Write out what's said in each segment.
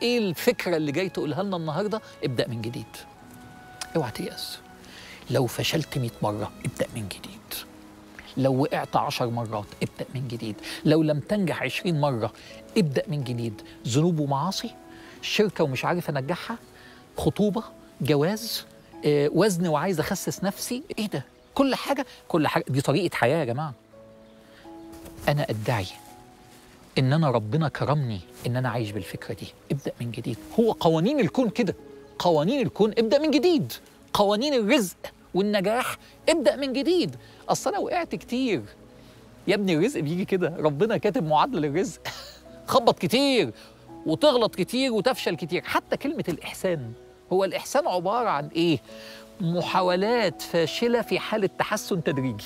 ايه الفكره اللي جاي تقولها لنا النهارده ابدا من جديد اوعى تيأس لو فشلت 100 مره ابدا من جديد لو وقعت عشر مرات ابدأ من جديد لو لم تنجح عشرين مرة ابدأ من جديد ذنوب ومعاصي شركة ومش عارف أنجحها خطوبة جواز آه، وزن وعايز أخسس نفسي إيه ده كل حاجة كل حاجة دي طريقة حياة يا جماعة أنا أدعي إن أنا ربنا كرمني إن أنا عايش بالفكرة دي ابدأ من جديد هو قوانين الكون كده قوانين الكون ابدأ من جديد قوانين الرزق والنجاح ابدأ من جديد أصل أنا وقعت كتير يا ابني الرزق بيجي كده ربنا كاتب معادلة للرزق خبط كتير وتغلط كتير وتفشل كتير حتى كلمة الإحسان هو الإحسان عبارة عن إيه؟ محاولات فاشلة في حالة تحسن تدريجي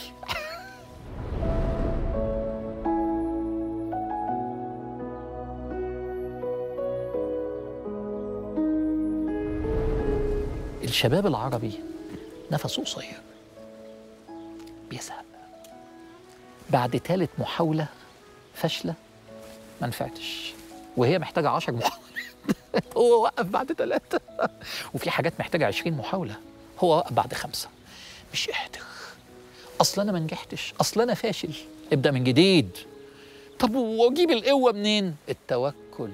الشباب العربي نفسه قصير بيزهق بعد ثالث محاولة فاشلة ما نفعتش وهي محتاجة عشر محاولات هو وقف بعد ثلاثة وفي حاجات محتاجة عشرين محاولة هو وقف بعد خمسة مش قادر أصل أنا ما نجحتش أصل أنا فاشل ابدأ من جديد طب واجيب القوة منين؟ التوكل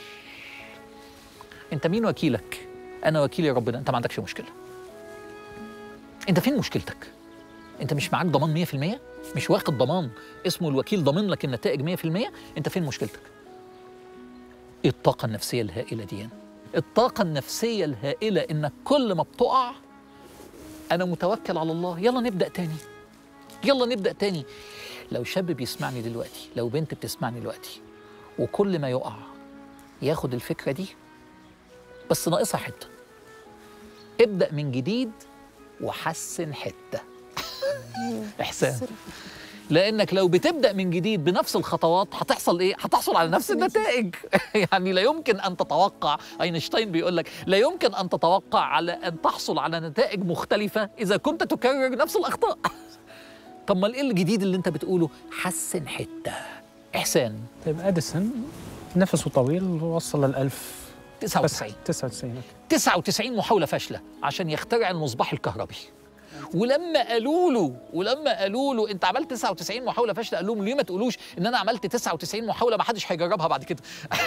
أنت مين وكيلك؟ أنا وكيلي ربنا أنت ما عندكش مشكلة أنت فين مشكلتك؟ أنت مش معاك ضمان 100%؟ مش واخد ضمان اسمه الوكيل ضامن لك النتائج 100% أنت فين مشكلتك؟ إيه الطاقة النفسية الهائلة دي الطاقة النفسية الهائلة إنك كل ما بتقع أنا متوكل على الله يلا نبدأ تاني يلا نبدأ تاني لو شاب بيسمعني دلوقتي لو بنت بتسمعني دلوقتي وكل ما يقع ياخد الفكرة دي بس ناقصها حتة ابدأ من جديد وحسن حتة إحسان لانك لو بتبدا من جديد بنفس الخطوات هتحصل ايه هتحصل على نفس النتائج يعني لا يمكن ان تتوقع اينشتاين بيقول لك لا يمكن ان تتوقع على ان تحصل على نتائج مختلفه اذا كنت تكرر نفس الاخطاء طب ما ايه الجديد اللي انت بتقوله حسن حته احسان طيب اديسون نفسه طويل وصل لل 1000 99 99 99 محاوله فاشله عشان يخترع المصباح الكهربي ولما قالوا له ولما قالوا له انت عملت 99 محاوله فاشله قال لهم ليه ما تقولوش ان انا عملت 99 محاوله ما حدش هيجربها بعد كده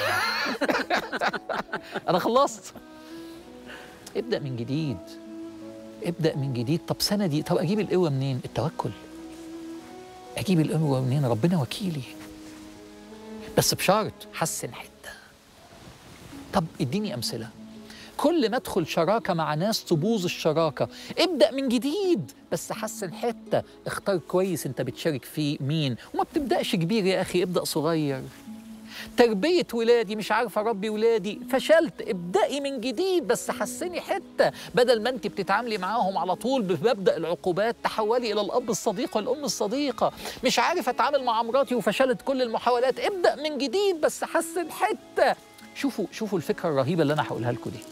انا خلصت ابدا من جديد ابدا من جديد طب سنه دي طب اجيب القوه منين التوكل اجيب القوه منين ربنا وكيلي بس بشرط حسن حته طب اديني امثله كل ما ادخل شراكه مع ناس تبوظ الشراكه ابدا من جديد بس حسن حته اختار كويس انت بتشارك فيه مين وما بتبداش كبير يا اخي ابدا صغير تربية ولادي مش عارفة أربي ولادي فشلت ابدأي من جديد بس حسني حتة بدل ما أنت بتتعاملي معاهم على طول بمبدأ العقوبات تحولي إلى الأب الصديق والأم الصديقة مش عارف أتعامل مع مراتي وفشلت كل المحاولات ابدأ من جديد بس حسن حتة شوفوا شوفوا الفكرة الرهيبة اللي أنا هقولها لكم دي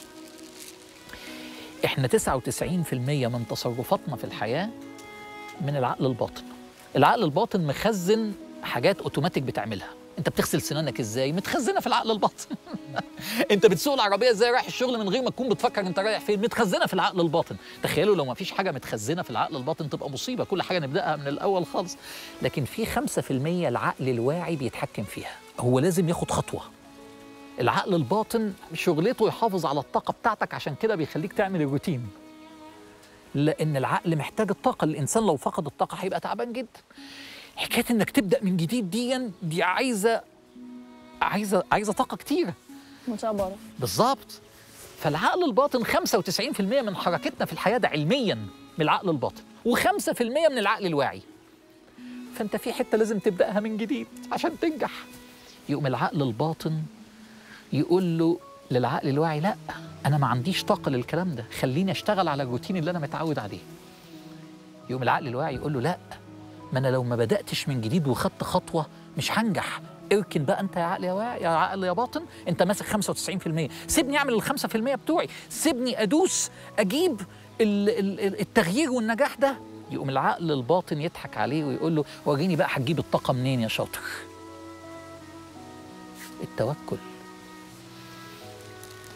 احنا 99% من تصرفاتنا في الحياة من العقل الباطن العقل الباطن مخزن حاجات اوتوماتيك بتعملها انت بتغسل سنانك ازاي متخزنه في العقل الباطن انت بتسوق العربيه ازاي رايح الشغل من غير ما تكون بتفكر انت رايح فين متخزنه في العقل الباطن تخيلوا لو ما فيش حاجه متخزنه في العقل الباطن تبقى مصيبه كل حاجه نبداها من الاول خالص لكن في 5% العقل الواعي بيتحكم فيها هو لازم ياخد خطوه العقل الباطن شغلته يحافظ على الطاقة بتاعتك عشان كده بيخليك تعمل الروتين لأن العقل محتاج الطاقة الإنسان لو فقد الطاقة هيبقى تعبان جدا حكاية إنك تبدأ من جديد دي دي عايزة عايزة عايزة طاقة كتيرة مثابرة بالظبط فالعقل الباطن 95% من حركتنا في الحياة ده علميا من العقل الباطن و5% من العقل الواعي فأنت في حتة لازم تبدأها من جديد عشان تنجح يقوم العقل الباطن يقول له للعقل الواعي لا انا ما عنديش طاقه للكلام ده خليني اشتغل على الروتين اللي انا متعود عليه يقوم العقل الواعي يقول له لا ما انا لو ما بداتش من جديد وخدت خطوه مش هنجح اركن بقى انت يا عقل يا واعي يا عقل يا باطن انت ماسك 95% سيبني اعمل ال 5% بتوعي سيبني ادوس اجيب ال- ال- التغيير والنجاح ده يقوم العقل الباطن يضحك عليه ويقول له وريني بقى هتجيب الطاقه منين يا شاطر التوكل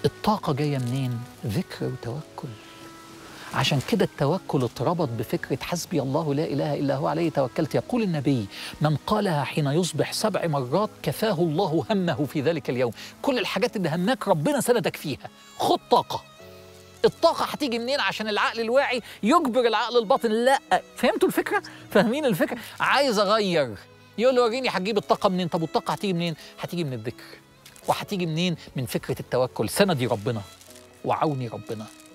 الطاقة جاية منين؟ ذكر وتوكل عشان كده التوكل اتربط بفكرة حسبي الله لا إله إلا هو عليه توكلت يقول النبي من قالها حين يصبح سبع مرات كفاه الله همه في ذلك اليوم كل الحاجات اللي هماك ربنا سندك فيها خد طاقة الطاقة هتيجي منين عشان العقل الواعي يجبر العقل الباطن لا فهمتوا الفكرة؟ فاهمين الفكرة؟ عايز أغير يقول له وريني هتجيب الطاقة منين؟ طب والطاقة هتيجي منين؟ هتيجي من الذكر وهتيجي منين؟ من فكرة التوكل سندي ربنا وعوني ربنا